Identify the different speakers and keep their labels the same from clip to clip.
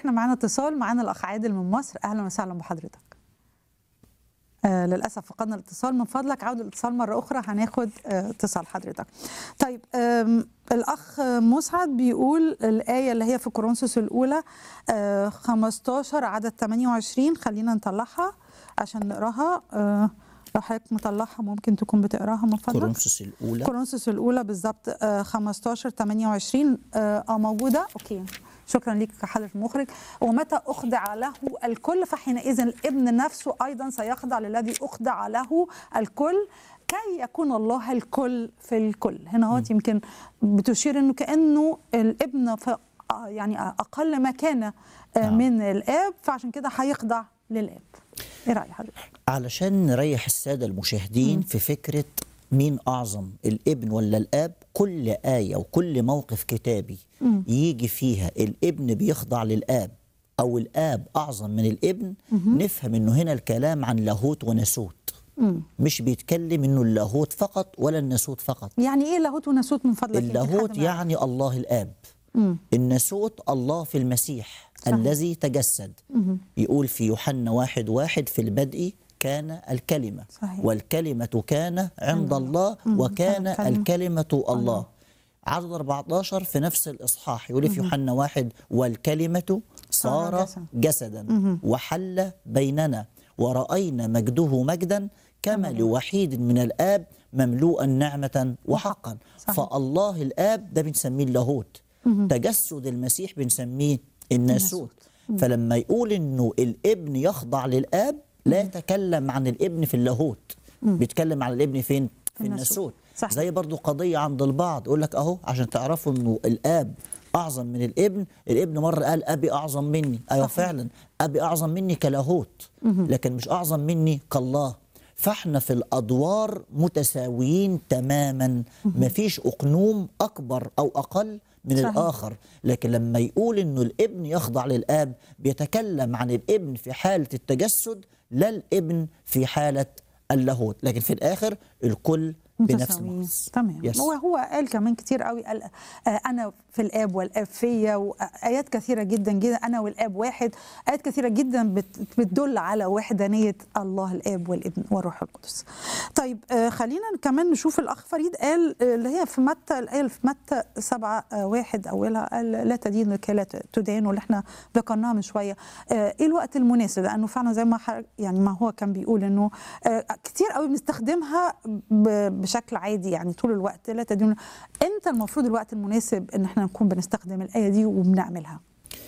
Speaker 1: احنا معانا اتصال معانا الاخ عادل من مصر اهلا وسهلا بحضرتك آه للاسف فقدنا الاتصال من فضلك عود الاتصال مره اخرى هناخد آه اتصال حضرتك طيب آم، الاخ مسعد بيقول الايه اللي هي في كورنثوس الاولى آه 15 عدد 28 خلينا نطلعها عشان نقراها آه لو حضرتك مطلعها ممكن تكون بتقراها من فضلك
Speaker 2: كورنثوس الأولى
Speaker 1: كورنثوس الاولى بالظبط آه، 15 28 اه آه، موجوده اوكي شكرا ليك كحضرة المخرج ومتى أخضع له الكل فحينئذ الابن نفسه أيضا سيخضع للذي أخضع له الكل كي يكون الله الكل في الكل هنا هو يمكن بتشير أنه كأنه الابن ف آه، يعني أقل مكانة آه،
Speaker 2: آه.
Speaker 1: من الآب فعشان كده هيخضع للآب إيه رأي حضرتك؟
Speaker 2: علشان نريح السادة المشاهدين في فكرة مين أعظم الابن ولا الآب كل آية وكل موقف كتابي يجي فيها الابن بيخضع للآب أو الآب أعظم من الابن نفهم إنه هنا الكلام عن لاهوت وناسوت مش بيتكلم إنه اللاهوت فقط ولا الناسوت فقط
Speaker 1: يعني إيه لاهوت وناسوت من فضلك؟ يمكن حد
Speaker 2: اللاهوت
Speaker 1: ما يعرف.
Speaker 2: يعني الله الآب الناسوت الله في المسيح
Speaker 1: صحيح.
Speaker 2: الذي تجسد يقول في يوحنا واحد واحد في البدء كان الكلمة
Speaker 1: صحيح.
Speaker 2: والكلمة كان عند الله وكان
Speaker 1: الكلمة.
Speaker 2: الكلمة الله عدد 14 في نفس الإصحاح يقول في يوحنا واحد والكلمة
Speaker 1: صار
Speaker 2: صار جسدا وحل بيننا ورأينا مجده مجدا كما لوحيد من الآب مملوءا نعمة وحقا
Speaker 1: صحيح.
Speaker 2: فالله الآب ده بنسميه اللاهوت تجسد المسيح بنسميه الناسوت فلما يقول انه الابن يخضع للاب لا يتكلم عن الابن في اللاهوت بيتكلم عن الابن فين في
Speaker 1: الناسوت.
Speaker 2: الناسوت
Speaker 1: صحيح.
Speaker 2: زي برضو قضية عند البعض يقول لك اهو عشان تعرفوا انه الاب اعظم من الابن الابن مرة قال ابي اعظم مني ايوه
Speaker 1: صحيح.
Speaker 2: فعلا ابي اعظم مني كلاهوت لكن مش اعظم مني كالله فاحنا في الادوار متساويين تماما مفيش اقنوم اكبر او اقل من
Speaker 1: صحيح.
Speaker 2: الاخر لكن لما يقول انه الابن يخضع للاب بيتكلم عن الابن في حاله التجسد لا الابن في حاله اللاهوت لكن في الاخر الكل بنفس
Speaker 1: متساويين.
Speaker 2: المقص
Speaker 1: تمام
Speaker 2: يس.
Speaker 1: هو هو قال كمان كتير قوي قال آه، انا في الاب والاب فيا وايات كثيره جدا جدا انا والاب واحد ايات كثيره جدا بت- بتدل على وحدانيه الله الاب والابن والروح القدس طيب آه، خلينا كمان نشوف الاخ فريد قال آه، اللي هي في متى الايه اللي في متى سبعة آه، واحد اولها قال لا تدين لكي لا تدان واللي احنا ذكرناها من شويه آه، ايه الوقت المناسب لانه فعلا زي ما حر- يعني ما هو كان بيقول انه آه، كتير قوي بنستخدمها ب- بشكل عادي يعني طول الوقت لا تدين امتى المفروض الوقت المناسب ان احنا نكون بنستخدم الايه دي وبنعملها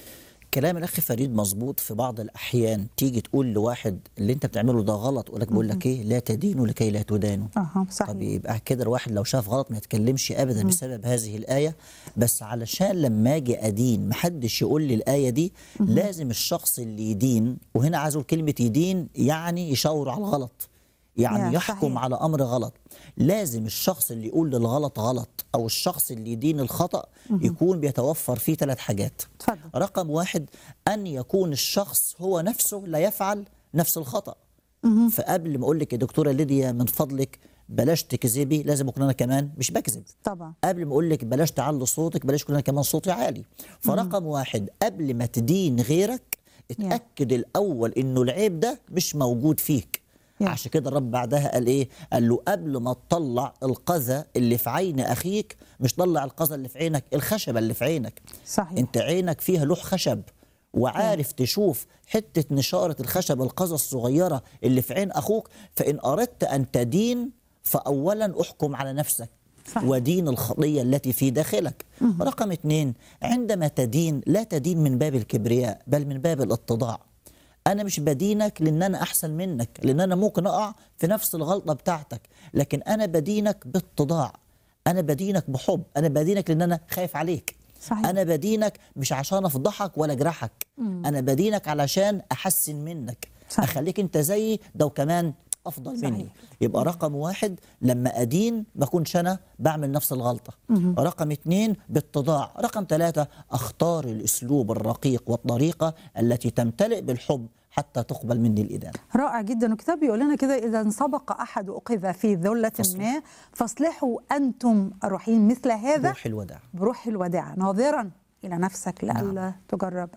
Speaker 2: كلام الاخ فريد مظبوط في بعض الاحيان تيجي تقول لواحد اللي انت بتعمله ده غلط يقول لك بقول لك ايه لا تدينوا لكي لا تدانوا
Speaker 1: اها
Speaker 2: طب
Speaker 1: صحيح
Speaker 2: يبقى كده الواحد لو شاف غلط ما يتكلمش ابدا بسبب هذه الايه بس علشان لما اجي ادين محدش يقول لي الايه دي لازم الشخص اللي يدين وهنا عايز اقول كلمه يدين يعني يشاور على الغلط يعني
Speaker 1: يا
Speaker 2: يحكم
Speaker 1: صحيح.
Speaker 2: على امر غلط لازم الشخص اللي يقول للغلط غلط او الشخص اللي يدين الخطا يكون بيتوفر فيه ثلاث حاجات
Speaker 1: اتفضل
Speaker 2: رقم واحد أن يكون الشخص هو نفسه لا يفعل نفس الخطأ فقبل ما أقول لك يا دكتورة ليديا من فضلك بلاش تكذبي لازم أكون أنا كمان مش بكذب
Speaker 1: طبعا
Speaker 2: قبل ما أقول لك بلاش تعلي صوتك بلاش أكون أنا كمان صوتي عالي فرقم واحد قبل ما تدين غيرك اتأكد الأول إنه العيب ده مش موجود فيك
Speaker 1: يا.
Speaker 2: عشان كده الرب بعدها قال ايه؟ قال له قبل ما تطلع القذى اللي في عين اخيك مش طلع القذى اللي في عينك الخشبه اللي في عينك
Speaker 1: صحيح
Speaker 2: انت عينك فيها لوح خشب وعارف تشوف حته نشاره الخشب القذى الصغيره اللي في عين اخوك فان اردت ان تدين فاولا احكم على نفسك
Speaker 1: صحيح.
Speaker 2: ودين الخطيه التي في داخلك رقم اثنين عندما تدين لا تدين من باب الكبرياء بل من باب الاتضاع انا مش بدينك لان انا احسن منك لان انا ممكن اقع في نفس الغلطه بتاعتك لكن انا بدينك باتضاع انا بدينك بحب انا بدينك لان انا خايف عليك
Speaker 1: صحيح.
Speaker 2: انا بدينك مش عشان افضحك ولا اجرحك انا بدينك علشان احسن منك
Speaker 1: صحيح.
Speaker 2: اخليك انت زيي ده وكمان افضل
Speaker 1: صحيح.
Speaker 2: مني يبقى رقم واحد لما ادين ما اكونش انا بعمل نفس الغلطه رقم اتنين باتضاع رقم ثلاثة اختار الاسلوب الرقيق والطريقه التي تمتلئ بالحب حتى تقبل مني الادانه
Speaker 1: رائع جدا والكتاب بيقول لنا كده اذا سبق احد اخذ في ذله
Speaker 2: فاصلح.
Speaker 1: ما فاصلحوا انتم الروحيين مثل هذا
Speaker 2: روح الوداع
Speaker 1: بروح الوداع ناظرا الى نفسك لئلا تجرب